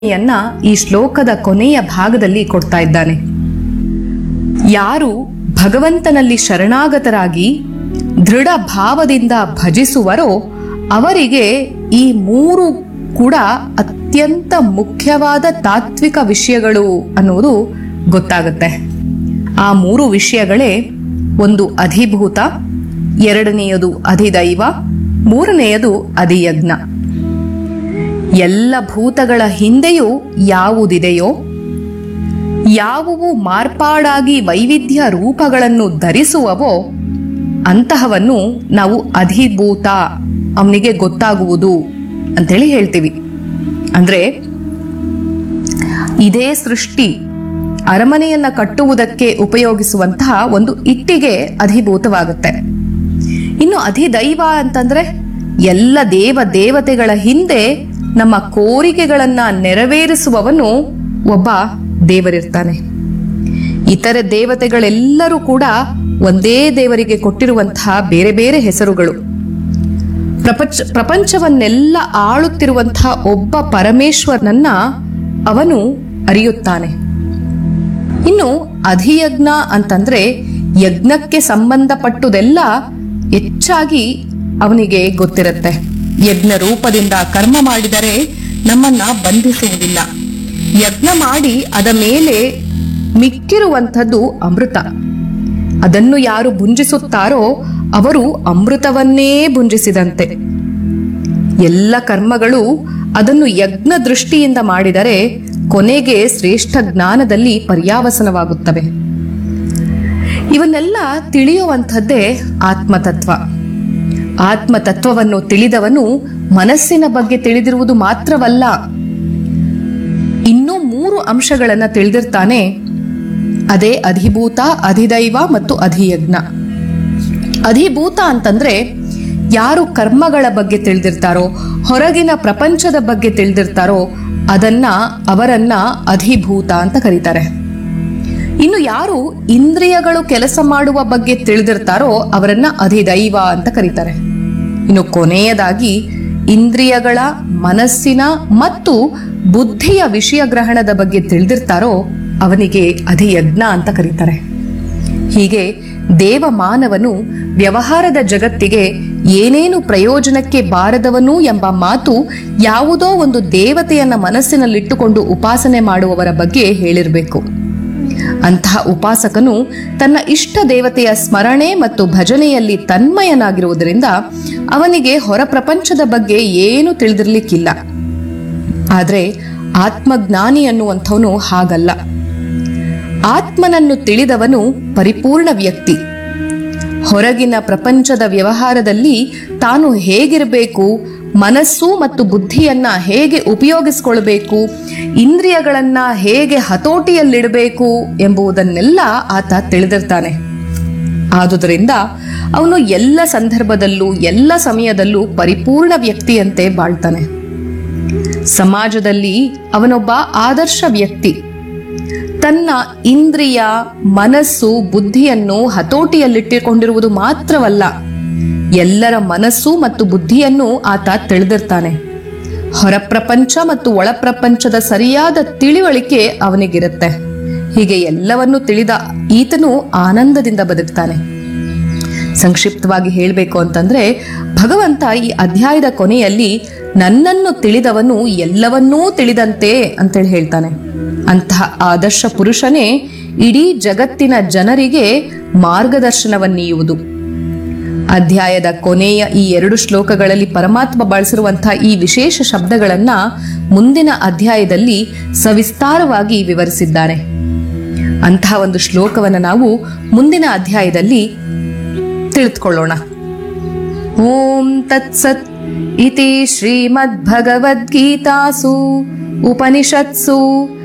ಯನ್ನ ಈ ಶ್ಲೋಕದ ಕೊನೆಯ ಭಾಗದಲ್ಲಿ ಕೊಡ್ತಾ ಇದ್ದಾನೆ ಯಾರು ಭಗವಂತನಲ್ಲಿ ಶರಣಾಗತರಾಗಿ ದೃಢ ಭಾವದಿಂದ ಭಜಿಸುವರೋ ಅವರಿಗೆ ಈ ಮೂರು ಕೂಡ ಅತ್ಯಂತ ಮುಖ್ಯವಾದ ತಾತ್ವಿಕ ವಿಷಯಗಳು ಅನ್ನುವುದು ಗೊತ್ತಾಗುತ್ತೆ ಆ ಮೂರು ವಿಷಯಗಳೇ ಒಂದು ಅಧಿಭೂತ ಎರಡನೆಯದು ಅಧಿದೈವ ಮೂರನೆಯದು ಅಧಿಯಜ್ಞ ಎಲ್ಲ ಭೂತಗಳ ಹಿಂದೆಯೂ ಯಾವುದಿದೆಯೋ ಯಾವುವು ಮಾರ್ಪಾಡಾಗಿ ವೈವಿಧ್ಯ ರೂಪಗಳನ್ನು ಧರಿಸುವವೋ ಅಂತಹವನ್ನು ನಾವು ಅಧಿಭೂತ ಅವನಿಗೆ ಗೊತ್ತಾಗುವುದು ಅಂತೇಳಿ ಹೇಳ್ತೀವಿ ಅಂದ್ರೆ ಇದೇ ಸೃಷ್ಟಿ ಅರಮನೆಯನ್ನ ಕಟ್ಟುವುದಕ್ಕೆ ಉಪಯೋಗಿಸುವಂತಹ ಒಂದು ಇಟ್ಟಿಗೆ ಅಧಿಭೂತವಾಗುತ್ತೆ ಇನ್ನು ಅಧಿದೈವ ಅಂತಂದ್ರೆ ಎಲ್ಲ ದೇವ ದೇವತೆಗಳ ಹಿಂದೆ ನಮ್ಮ ಕೋರಿಕೆಗಳನ್ನ ನೆರವೇರಿಸುವವನು ಒಬ್ಬ ದೇವರಿರ್ತಾನೆ ಇತರೆ ದೇವತೆಗಳೆಲ್ಲರೂ ಕೂಡ ಒಂದೇ ದೇವರಿಗೆ ಕೊಟ್ಟಿರುವಂತಹ ಬೇರೆ ಬೇರೆ ಹೆಸರುಗಳು ಪ್ರಪಂಚ ಪ್ರಪಂಚವನ್ನೆಲ್ಲ ಆಳುತ್ತಿರುವಂತಹ ಒಬ್ಬ ಪರಮೇಶ್ವರನನ್ನ ಅವನು ಅರಿಯುತ್ತಾನೆ ಇನ್ನು ಅಧಿಯಜ್ಞ ಅಂತಂದ್ರೆ ಯಜ್ಞಕ್ಕೆ ಸಂಬಂಧಪಟ್ಟುದೆಲ್ಲ ಹೆಚ್ಚಾಗಿ ಅವನಿಗೆ ಗೊತ್ತಿರುತ್ತೆ ಯಜ್ಞ ರೂಪದಿಂದ ಕರ್ಮ ಮಾಡಿದರೆ ನಮ್ಮನ್ನ ಬಂಧಿಸುವುದಿಲ್ಲ ಯಜ್ಞ ಮಾಡಿ ಅದ ಮೇಲೆ ಮಿಕ್ಕಿರುವಂಥದ್ದು ಅಮೃತ ಅದನ್ನು ಯಾರು ಭುಂಜಿಸುತ್ತಾರೋ ಅವರು ಅಮೃತವನ್ನೇ ಭುಂಜಿಸಿದಂತೆ ಎಲ್ಲ ಕರ್ಮಗಳು ಅದನ್ನು ಯಜ್ಞ ದೃಷ್ಟಿಯಿಂದ ಮಾಡಿದರೆ ಕೊನೆಗೆ ಶ್ರೇಷ್ಠ ಜ್ಞಾನದಲ್ಲಿ ಪರ್ಯಾವಸನವಾಗುತ್ತವೆ ಇವನ್ನೆಲ್ಲ ತಿಳಿಯುವಂಥದ್ದೇ ಆತ್ಮತತ್ವ ಆತ್ಮತತ್ವವನ್ನು ತಿಳಿದವನು ಮನಸ್ಸಿನ ಬಗ್ಗೆ ತಿಳಿದಿರುವುದು ಮಾತ್ರವಲ್ಲ ಇನ್ನೂ ಮೂರು ಅಂಶಗಳನ್ನ ತಿಳಿದಿರ್ತಾನೆ ಅದೇ ಅಧಿಭೂತ ಅಧಿದೈವ ಮತ್ತು ಅಧಿಯಜ್ಞ ಅಧಿಭೂತ ಅಂತಂದ್ರೆ ಯಾರು ಕರ್ಮಗಳ ಬಗ್ಗೆ ತಿಳಿದಿರ್ತಾರೋ ಹೊರಗಿನ ಪ್ರಪಂಚದ ಬಗ್ಗೆ ತಿಳಿದಿರ್ತಾರೋ ಅದನ್ನ ಅವರನ್ನ ಅಧಿಭೂತ ಅಂತ ಕರೀತಾರೆ ಇನ್ನು ಯಾರು ಇಂದ್ರಿಯಗಳು ಕೆಲಸ ಮಾಡುವ ಬಗ್ಗೆ ತಿಳಿದಿರ್ತಾರೋ ಅವರನ್ನ ಅಧಿದೈವ ಅಂತ ಕರೀತಾರೆ ಇನ್ನು ಕೊನೆಯದಾಗಿ ಇಂದ್ರಿಯಗಳ ಮನಸ್ಸಿನ ಮತ್ತು ಬುದ್ಧಿಯ ವಿಷಯ ಗ್ರಹಣದ ಬಗ್ಗೆ ತಿಳಿದಿರ್ತಾರೋ ಅವನಿಗೆ ಅಧಿಯಜ್ಞ ಅಂತ ಕರೀತಾರೆ ಹೀಗೆ ದೇವಮಾನವನು ವ್ಯವಹಾರದ ಜಗತ್ತಿಗೆ ಏನೇನು ಪ್ರಯೋಜನಕ್ಕೆ ಬಾರದವನು ಎಂಬ ಮಾತು ಯಾವುದೋ ಒಂದು ದೇವತೆಯನ್ನ ಮನಸ್ಸಿನಲ್ಲಿಟ್ಟುಕೊಂಡು ಉಪಾಸನೆ ಮಾಡುವವರ ಬಗ್ಗೆ ಹೇಳಿರಬೇಕು ಅಂತಹ ಉಪಾಸಕನು ತನ್ನ ಇಷ್ಟ ದೇವತೆಯ ಸ್ಮರಣೆ ಮತ್ತು ಭಜನೆಯಲ್ಲಿ ತನ್ಮಯನಾಗಿರುವುದರಿಂದ ಅವನಿಗೆ ಹೊರ ಪ್ರಪಂಚದ ಬಗ್ಗೆ ಏನು ತಿಳಿದಿರ್ಲಿಕ್ಕಿಲ್ಲ ಆದ್ರೆ ಆತ್ಮಜ್ಞಾನಿ ಅನ್ನುವಂಥವನು ಹಾಗಲ್ಲ ಆತ್ಮನನ್ನು ತಿಳಿದವನು ಪರಿಪೂರ್ಣ ವ್ಯಕ್ತಿ ಹೊರಗಿನ ಪ್ರಪಂಚದ ವ್ಯವಹಾರದಲ್ಲಿ ತಾನು ಹೇಗಿರಬೇಕು ಮನಸ್ಸು ಮತ್ತು ಬುದ್ಧಿಯನ್ನ ಹೇಗೆ ಉಪಯೋಗಿಸಿಕೊಳ್ಬೇಕು ಇಂದ್ರಿಯಗಳನ್ನ ಹೇಗೆ ಹತೋಟಿಯಲ್ಲಿಡಬೇಕು ಎಂಬುದನ್ನೆಲ್ಲ ಆತ ತಿಳಿದಿರ್ತಾನೆ ಆದುದರಿಂದ ಅವನು ಎಲ್ಲ ಸಂದರ್ಭದಲ್ಲೂ ಎಲ್ಲ ಸಮಯದಲ್ಲೂ ಪರಿಪೂರ್ಣ ವ್ಯಕ್ತಿಯಂತೆ ಬಾಳ್ತಾನೆ ಸಮಾಜದಲ್ಲಿ ಅವನೊಬ್ಬ ಆದರ್ಶ ವ್ಯಕ್ತಿ ತನ್ನ ಇಂದ್ರಿಯ ಮನಸ್ಸು ಬುದ್ಧಿಯನ್ನು ಹತೋಟಿಯಲ್ಲಿಟ್ಟುಕೊಂಡಿರುವುದು ಮಾತ್ರವಲ್ಲ ಎಲ್ಲರ ಮನಸ್ಸು ಮತ್ತು ಬುದ್ಧಿಯನ್ನು ಆತ ತಿಳಿದಿರ್ತಾನೆ ಹೊರ ಪ್ರಪಂಚ ಮತ್ತು ಒಳ ಪ್ರಪಂಚದ ಸರಿಯಾದ ತಿಳಿವಳಿಕೆ ಅವನಿಗಿರುತ್ತೆ ಹೀಗೆ ಎಲ್ಲವನ್ನು ತಿಳಿದ ಈತನು ಆನಂದದಿಂದ ಬದುಕ್ತಾನೆ ಸಂಕ್ಷಿಪ್ತವಾಗಿ ಹೇಳಬೇಕು ಅಂತಂದ್ರೆ ಭಗವಂತ ಈ ಅಧ್ಯಾಯದ ಕೊನೆಯಲ್ಲಿ ನನ್ನನ್ನು ತಿಳಿದವನು ಎಲ್ಲವನ್ನೂ ತಿಳಿದಂತೆ ಅಂತೇಳಿ ಹೇಳ್ತಾನೆ ಅಂತಹ ಆದರ್ಶ ಪುರುಷನೇ ಇಡೀ ಜಗತ್ತಿನ ಜನರಿಗೆ ಮಾರ್ಗದರ್ಶನವನ್ನೀಯುವುದು ಅಧ್ಯಾಯದ ಕೊನೆಯ ಈ ಎರಡು ಶ್ಲೋಕಗಳಲ್ಲಿ ಪರಮಾತ್ಮ ಬಳಸಿರುವಂತಹ ಈ ವಿಶೇಷ ಶಬ್ದಗಳನ್ನ ಮುಂದಿನ ಅಧ್ಯಾಯದಲ್ಲಿ ಸವಿಸ್ತಾರವಾಗಿ ವಿವರಿಸಿದ್ದಾನೆ ಅಂತಹ ಒಂದು ಶ್ಲೋಕವನ್ನು ನಾವು ಮುಂದಿನ ಅಧ್ಯಾಯದಲ್ಲಿ ತಿಳಿದುಕೊಳ್ಳೋಣ ಓಂ ತತ್ಸತ್ ಇತಿ ಶ್ರೀಮದ್ಭಗವದ್ಗೀತಾಸು ಉಪನಿಷತ್ಸು